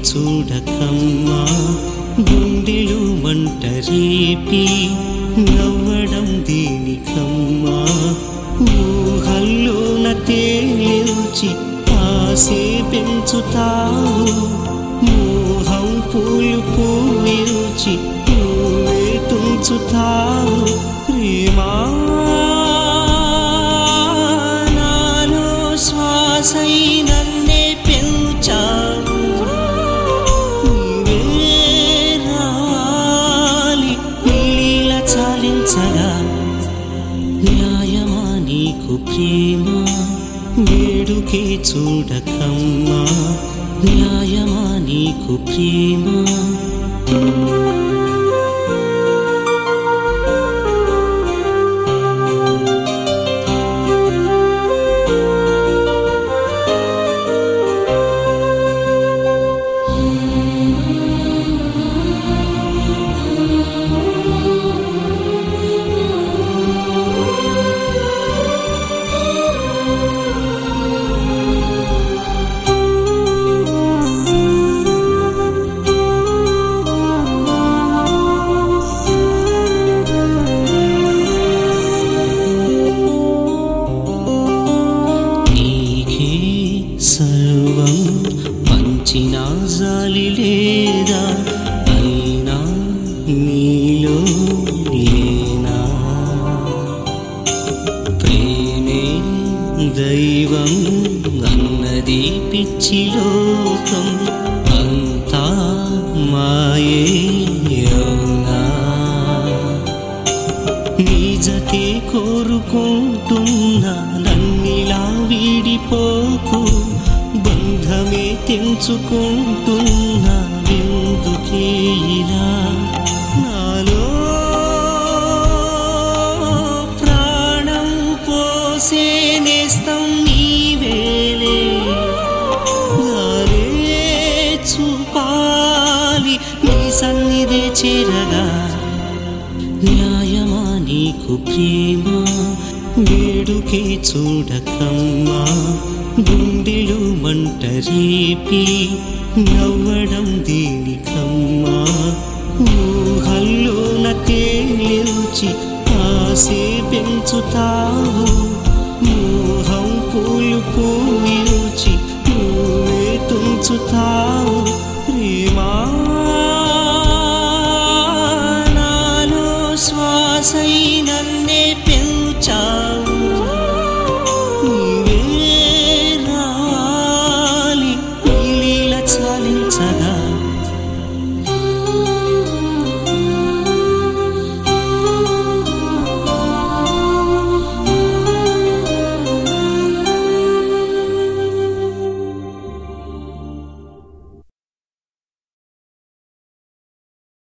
చూడకమ్మా గుండెలు మంట రేపి నవ్వడం దేనికమ్మా ఊహల్లోన తేల్చి ఆసే పెంచుతావు మోహం పూలు పూవిరుచి పూవే తుంచుతావు ప్రేమా నాలో శ్వాసై నన్నే పెంచావు నీవే రావాలి నీలీల చాలించగా న్యాయమా నీకు ప్రేమ వేడుకే చూడకమ్మా న్యాయమా నీకు ప్రేమ నీకే సర్వం పంచిన జాలి లేదా అయినా నీలో లేనా ప్రేమే దైవం అన్నది పిచ్చి లోకం అంతా మాయే అవునా నిజతే కోరుకుంటున్నా నన్నిలా వీడిపోకు బంధమే తెంచుకుంటున్నా ఎందుకే ఇలా నాలో ప్రాణం పోసే నేస్తం నీవేలే దారే చూపాలి నీ సన్నిధే చేరగా న్యాయమా నీకు ప్రేమ వేడుకే చూడకమ్మా గుండెలు మంట రేపి నవ్వడం దేనికమ్మా ఊహల్లోన తేల్చి ఆసే పెంచుతావు